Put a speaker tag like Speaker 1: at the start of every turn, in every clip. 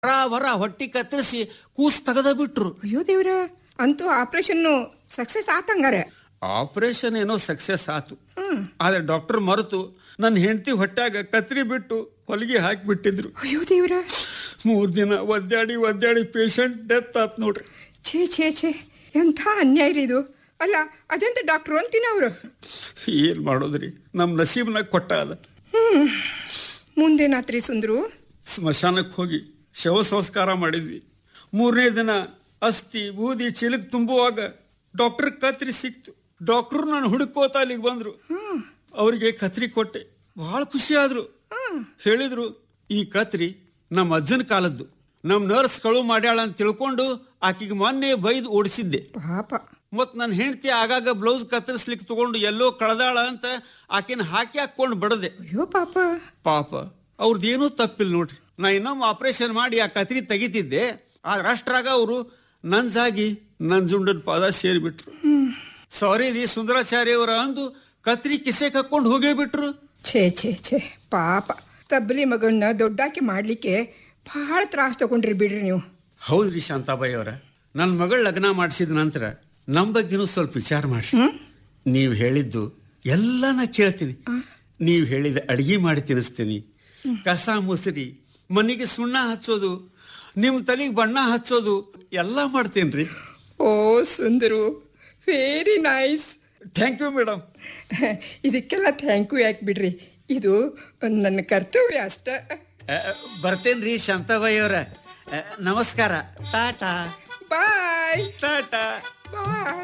Speaker 1: ವರ ವರ ಹೊಟ್ಟಿ ಕತ್ತರಿಸಿ ಕೂಸ್ ತೆಗೆದ ಬಿಟ್ರು
Speaker 2: ಅಯ್ಯೋ ದೇವ್ರ ಅಂತೂ ಆಪರೇಷನ್ ಸಕ್ಸಸ್ ಆತಂಗಾರೆ
Speaker 1: ಆಪರೇಷನ್ ಏನೋ ಸಕ್ಸಸ್ ಆತು ಆದ್ರೆ ಡಾಕ್ಟರ್ ಮರೆತು ನನ್ನ ಹೆಂಡತಿ ಹೊಟ್ಯಾಗ ಕತ್ರಿ ಬಿಟ್ಟು ಹೊಲಿಗೆ ಹಾಕಿಬಿಟ್ಟಿದ್ರು
Speaker 2: ಅಯ್ಯೋ ದೇವ್ರ
Speaker 1: ಮೂರ್ ದಿನ ಒದ್ದಾಡಿ ಒದ್ದಾಡಿ ಪೇಷಂಟ್ ಡೆತ್ ಆತ್ ನೋಡ್ರಿ
Speaker 2: ಛೇ ಛೇ ಛೇ ಎಂಥ ಅನ್ಯಾಯ ರೀ ಇದು ಅಲ್ಲ ಅದೆಂತ ಡಾಕ್ಟ್ರು ಅಂತೀನಿ ಅವರು
Speaker 1: ಏನ್ ಮಾಡೋದ್ರಿ ನಮ್ ನಸೀಬ್ನಾಗ ಕೊಟ್ಟ ಅದ
Speaker 2: ಮುಂದೇನಾತ್ರಿ ಸುಂದ್ರು
Speaker 1: ಸ್ಮಶಾನಕ್ಕೆ ಹೋಗಿ ಶವ ಸಂಸ್ಕಾರ ಮಾಡಿದ್ವಿ ಮೂರನೇ ದಿನ ಅಸ್ಥಿ ಬೂದಿ ಚೀಲಕ್ ತುಂಬುವಾಗ ಡಾಕ್ಟರ್ ಕತ್ರಿ ಸಿಕ್ತು ಡಾಕ್ಟರ್ ನಾನು ಹುಡುಕೋತ ಅಲ್ಲಿಗೆ ಬಂದ್ರು ಅವ್ರಿಗೆ ಕತ್ರಿ ಕೊಟ್ಟೆ ಬಹಳ ಖುಷಿ ಆದ್ರು ಹೇಳಿದ್ರು ಈ ಕತ್ರಿ ನಮ್ಮ ಅಜ್ಜನ ಕಾಲದ್ದು ನಮ್ಮ ನರ್ಸ್ ಕಳು ಮಾಡ್ಯಾಳ ಅಂತ ತಿಳ್ಕೊಂಡು ಆಕಿಗೆ ಮೊನ್ನೆ ಬೈದು ಓಡಿಸಿದ್ದೆ
Speaker 2: ಪಾಪ
Speaker 1: ಮತ್ ನನ್ನ ಹೆಂಡತಿ ಆಗಾಗ ಬ್ಲೌಸ್ ಕತ್ತರಿಸ್ಲಿಕ್ಕೆ ತಗೊಂಡು ಎಲ್ಲೋ ಕಳೆದಾಳ ಅಂತ ಆಕಿನ ಹಾಕಿ ಹಾಕೊಂಡು ಬಡದೆ
Speaker 2: ಅಯ್ಯೋ ಪಾಪ
Speaker 1: ಪಾಪ ಅವ್ರದ್ದೇನೂ ತಪ್ಪಿಲ್ಲ ನೋಡ್ರಿ ನಾ ಇನ್ನೊಮ್ಮೆ ಆಪರೇಷನ್ ಮಾಡಿ ಆ ಕತ್ರಿ ತೆಗಿತಿದ್ದೆ ಆದ್ರೆ ಅಷ್ಟ್ರಾಗ ಅವರು ನಂಜಾಗಿ ನಂಜುಂಡನ ಪಾದ ಸೇರಿಬಿಟ್ರು ಸಾರಿ ರೀ ಸುಂದರಾಚಾರ್ಯ ಅವರ ಅಂದು ಕತ್ರಿ ಕಿಸೆಗೆ ಹಾಕೊಂಡು ಹೋಗೇ ಬಿಟ್ರು
Speaker 2: ಛೇ ಛೇ ಛೇ ಪಾಪ ತಬ್ಬಲಿ ಮಗನ್ನ ದೊಡ್ಡಾಕಿ ಮಾಡ್ಲಿಕ್ಕೆ ಬಹಳ ತ್ರಾಸ ತಗೊಂಡ್ರಿ ಬಿಡ್ರಿ ನೀವು
Speaker 1: ಹೌದ್ರಿ ಶಾಂತಾಬಾಯಿ ಅವರ ನನ್ನ ಮಗಳ ಲಗ್ನ ಮಾಡಿಸಿದ ನಂತರ ನಮ್ಮ ಬಗ್ಗೆನೂ ಸ್ವಲ್ಪ ವಿಚಾರ ಮಾಡಿ ನೀವು ಹೇಳಿದ್ದು ಎಲ್ಲ ನಾ ಕೇಳ್ತೀನಿ ನೀವು ಹೇಳಿದ ಅಡಿಗೆ ಮಾಡಿ ತಿನ್ನಿಸ್ತೀನಿ ಕಸ ಮುಸ್ರಿ ಮನೆಗೆ ಸುಣ್ಣ ಹಚ್ಚೋದು ನಿಮ್ಮ ತಲೆಗೆ ಬಣ್ಣ ಹಚ್ಚೋದು ಎಲ್ಲ ಮಾಡ್ತೀನಿ
Speaker 2: ಓ ಸುಂದರು very nice
Speaker 1: thank you madam
Speaker 2: ಇದಕ್ಕೆಲ್ಲ ಥ್ಯಾಂಕ್ ಯು ಯಾಕೆ ಬಿಡ್ರಿ ಇದು ನನ್ನ ಕರ್ತವ್ಯ ಅಷ್ಟ
Speaker 1: ಬರ್ತೇನೆ ರೀ ಶಾಂತಾಬಾಯಿ ಅವರ ನಮಸ್ಕಾರ ಟಾಟಾ
Speaker 2: ಬಾಯ್
Speaker 1: ಟಾಟಾ
Speaker 2: ಬಾಯ್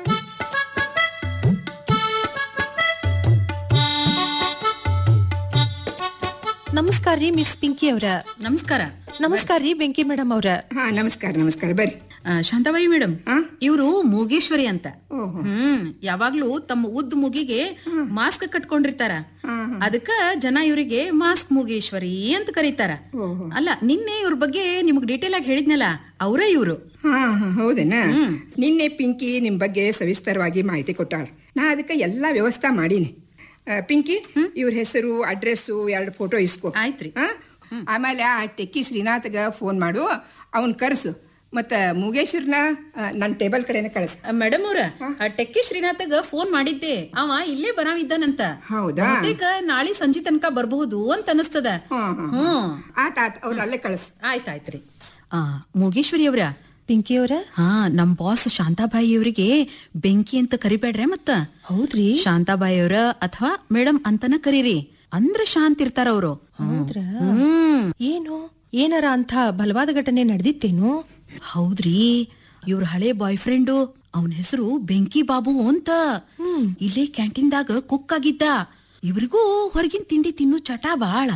Speaker 3: ನಮಸ್ಕಾರ ರೀ ಮಿಸ್ ಪಿಂಕಿ ಅವ್ರ
Speaker 4: ನಮಸ್ಕಾರ
Speaker 3: ನಮಸ್ಕಾರ ರೀ ಬೆಂಕಿ ಮೇಡಮ್ ಅವ್ರ
Speaker 2: ಹಾ ನಮಸ್ಕಾರ ನಮಸ್ಕಾರ ಬರ್ರಿ
Speaker 4: ಆ, ಶಾಂತಾಬಾಯಿ ಮೇಡಮ್
Speaker 2: ಆ?
Speaker 4: ಇವರು ಮೂಗೇಶ್ವರಿ ಅಂತ
Speaker 2: ಓಹೋ.
Speaker 4: ಹ್ಮ್ ಯಾವಾಗ್ಲೂ ತಮ್ಮ ಉದ್ದ ಮುಗಿಗೆ ಮಾಸ್ಕ್ ಕಟ್ಕೊಂಡಿರ್ತಾರ ಅದಕ್ಕ ಜನ ಇವರಿಗೆ ಮಾಸ್ಕ್ ಮೂಗೇಶ್ವರಿ ಅಂತ ಕರೀತಾರ ಅಲ್ಲ ನಿನ್ನೆ ಇವ್ರ ಬಗ್ಗೆ ನಿಮಗ್ ಡೀಟೇಲ್ ಆಗಿ ಹೇಳಿದ್ನಲ್ಲ ಅವರೇ ಇವ್ರು
Speaker 2: ಹಾ ಹಾ ಹೌದೇನಾ ನಿನ್ನೆ ಪಿಂಕಿ ನಿಮ್ ಬಗ್ಗೆ ಸವಿಸ್ತರವಾಗಿ ಮಾಹಿತಿ ಕೊಟ್ಟಾಳ ನಾ ಅದಕ್ಕೆ ಎಲ್ಲ ವ್ಯವಸ್ಥೆ ಮಾಡೀನಿ ಆ, ಪಿಂಕಿ ಇವ್ರ ಹೆಸರು ಅಡ್ರೆಸ್ಸು ಎರಡು ಫೋಟೋ ಇಸ್ಕೋ
Speaker 4: ಆಯ್ತ್ರಿ.
Speaker 2: ಹಾ? ಆಮೇಲೆ ಆ ಟೆಕ್ಕಿ ಶ್ರೀನಾಥ್ಗ ಫೋನ್ ಮಾಡು ಅವನ್ ಕರ್ಸು ಮತ್ತ ಮುಗೇಶ್ವರ್ನ ನನ್ನ ಟೇಬಲ್ ಕಡೆನೆ ಕಳಿಸ್
Speaker 4: ಮೇಡಮ್ ಅವ್ರ ಆ ಟೆಕ್ಕಿ ಶ್ರೀನಾಥಗ ಫೋನ್ ಮಾಡಿದ್ದೆ ಅವ ಇಲ್ಲೇ ಬರಾವಿದ್ದಾನಂತ
Speaker 2: ಹೌದಾ?
Speaker 4: ಬಹುತೇಕ ನಾಳೆ ಸಂಜೆ ತನಕ ಬರಬಹುದು ಅಂತ ಅನಸ್ತದ
Speaker 2: ಹಾ, ಹಾ,
Speaker 4: ಹ್ಮ್
Speaker 2: ಆತ ಆತ ಅವ್ರ ಅಲ್ಲೇ ಕಳಿಸ್
Speaker 4: ಆಯ್ತಾಯ್ತ್ರಿ ಆ ಮೂಗೇಶ್ವರಿ ಅವ್ರ
Speaker 3: ಪಿಂಕಿ ಅವ್ರ
Speaker 4: ಹಾ ನಮ್ ಬಾಸ್ ಶಾಂತಾಬಾಯಿ ಅವರಿಗೆ ಬೆಂಕಿ ಅಂತ ಕರಿಬೇಡ್ರೆ ಮತ್ತ
Speaker 3: ಹೌದ್ರಿ
Speaker 4: ಶಾಂತಾಬಾಯಿ ಅವ್ರ ಅಥವಾ ಮೇಡಮ್ ಅಂತನ ಕರೀರಿ ಅಂದ್ರ ಶಾಂತ ಇರ್ತಾರ ಅವ್ರು
Speaker 3: ಹೌದ್ರ
Speaker 4: ಹ್ಮ್
Speaker 3: ಏನು ಏನಾರ ಅಂತ ಬಲವಾದ ಘಟನೆ ನಡೆದಿತ್ತೇನು
Speaker 4: ಹೌದ್ರಿ ಇವ್ರ ಹಳೆ ಬಾಯ್ ಫ್ರೆಂಡು ಅವನ ಹೆಸರು ಬೆಂಕಿ ಬಾಬು ಅಂತ ಇಲ್ಲೇ ಕ್ಯಾಂಟೀನ್ದಾಗ ಕುಕ್ ಆಗಿದ್ದ ಇವ್ರಿಗೂ ಹೊರಗಿನ ತಿಂಡಿ ತಿನ್ನು ಚಟ ಬಾಳ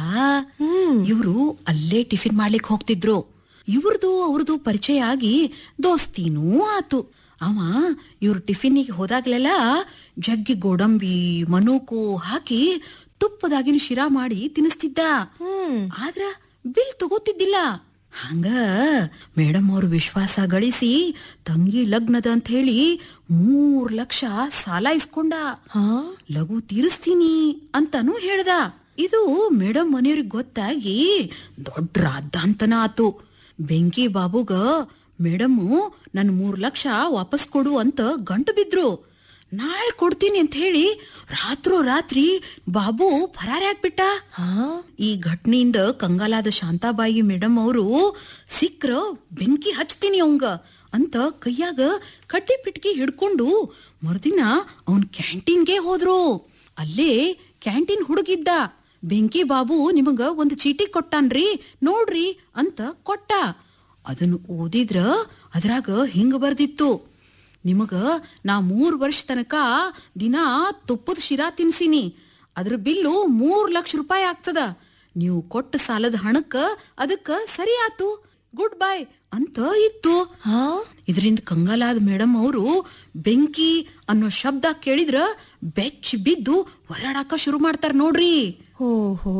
Speaker 4: ಇವ್ರು ಅಲ್ಲೇ ಟಿಫಿನ್ ಮಾಡ್ಲಿಕ್ ಹೋಗ್ತಿದ್ರು ಇವ್ರದು ಅವ್ರದ್ದು ಪರಿಚಯ ಆಗಿ ದೋಸ್ತಿನೂ ಆತು ಅವ ಇವ್ರ ಟಿಫಿನಿಗೆ ಹೋದಾಗ್ಲೆಲ್ಲ ಜಗ್ಗಿ ಗೋಡಂಬಿ ಮನೂಕು ಹಾಕಿ ತುಪ್ಪದಾಗಿನ ಶಿರಾ ಮಾಡಿ ತಿನ್ನಿಸ್ತಿದ್ದ ಆದ್ರ ಬಿಲ್ ತಗೋತಿದ್ದಿಲ್ಲ ಹಂಗ ಮೇಡಮ್ ಅವ್ರ ವಿಶ್ವಾಸ ಗಳಿಸಿ ತಂಗಿ ಲಗ್ನದ ಅಂತ ಹೇಳಿ ಮೂರ್ ಲಕ್ಷ ಸಾಲ ಇಸ್ಕೊಂಡ
Speaker 3: ಹಾ
Speaker 4: ಲಘು ತೀರಿಸ್ತೀನಿ ಅಂತಾನು ಹೇಳ್ದ ಇದು ಮೇಡಮ್ ಮನೆಯವ್ರಿಗೆ ಗೊತ್ತಾಗಿ ದೊಡ್ಡ ರಾದ್ದಾಂತನ ಆತು ಬೆಂಕಿ ಬಾಬುಗ ಮೇಡಮ್ಮು ನನ್ ಮೂರ್ ಲಕ್ಷ ವಾಪಸ್ ಕೊಡು ಅಂತ ಗಂಟು ಬಿದ್ರು ನಾಳೆ ಕೊಡ್ತೀನಿ ಅಂತ ಹೇಳಿ ರಾತ್ರೋ ರಾತ್ರಿ ಬಾಬು ಫರಾರಿ ಆಗ್ಬಿಟ್ಟ
Speaker 3: ಹಾ
Speaker 4: ಈ ಘಟನೆಯಿಂದ ಕಂಗಾಲಾದ ಶಾಂತಾಬಾಯಿ ಮೇಡಮ್ ಅವರು ಸಿಕ್ರ ಬೆಂಕಿ ಹಚ್ತೀನಿ ಅವಂಗ ಅಂತ ಕೈಯಾಗ ಕಟ್ಟಿ ಪಿಟ್ಕಿ ಹಿಡ್ಕೊಂಡು ಮರುದಿನ ಅವನ್ ಕ್ಯಾಂಟೀನ್ಗೆ ಹೋದ್ರು ಅಲ್ಲೇ ಕ್ಯಾಂಟೀನ್ ಹುಡುಗಿದ್ದ ಬೆಂಕಿ ಬಾಬು ನಿಮಗ ಒಂದು ಚೀಟಿ ಕೊಟ್ಟಾನ್ರಿ ನೋಡ್ರಿ ಅಂತ ಕೊಟ್ಟ ಅದನ್ನು ಓದಿದ್ರ ಅದ್ರಾಗ ಹಿಂಗ ಬರ್ದಿತ್ತು ನಿಮಗ ನಾ ಮೂರ್ ವರ್ಷ ತನಕ ದಿನ ತುಪ್ಪದ ಶಿರಾ ತಿನ್ಸಿನಿ ಅದ್ರ ಬಿಲ್ಲು ಮೂರ್ ಲಕ್ಷ ರೂಪಾಯಿ ಆಗ್ತದ ನೀವು ಕೊಟ್ಟ ಸಾಲದ ಹಣಕ್ಕ ಅದಕ್ಕ ಸರಿ ಆತು ಗುಡ್ ಬೈ ಅಂತ ಇತ್ತು
Speaker 3: ಹಾ
Speaker 4: ಇದರಿಂದ ಕಂಗಾಲಾದ ಮೇಡಮ್ ಅವರು ಬೆಂಕಿ ಅನ್ನೋ ಶಬ್ದ ಕೇಳಿದ್ರ ಬೆಚ್ಚಿ ಬಿದ್ದು ಹೊರಾಡಾಕ ಶುರು ಮಾಡ್ತಾರ ನೋಡ್ರಿ
Speaker 3: ಓಹೋ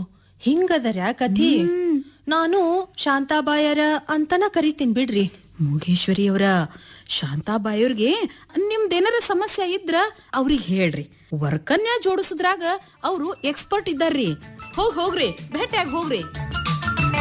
Speaker 3: ಹಿಂಗದರ ಕಥಿ ನಾನು ಶಾಂತಾಬಾಯರ ಅಂತನ ಕರಿತೀನಿ ಬಿಡ್ರಿ
Speaker 4: ಮುಗೇಶ್ವರಿ ಅವರ ಶಾಂತಾಬಾಯಿಯವ್ರಿಗೆ ನಿಮ್ದೇನಾರ ಸಮಸ್ಯೆ ಇದ್ರ ಅವ್ರಿಗೆ ಹೇಳ್ರಿ ವರ್ಕನ್ಯ ಜೋಡಿಸಿದ್ರಾಗ ಅವರು ಎಕ್ಸ್ಪರ್ಟ್ ಇದ್ದಾರ್ರಿ ಹೋಗ್ ಹೋಗ್ರಿ ಭೇಟಿಯಾಗಿ ಹೋಗ್ರಿ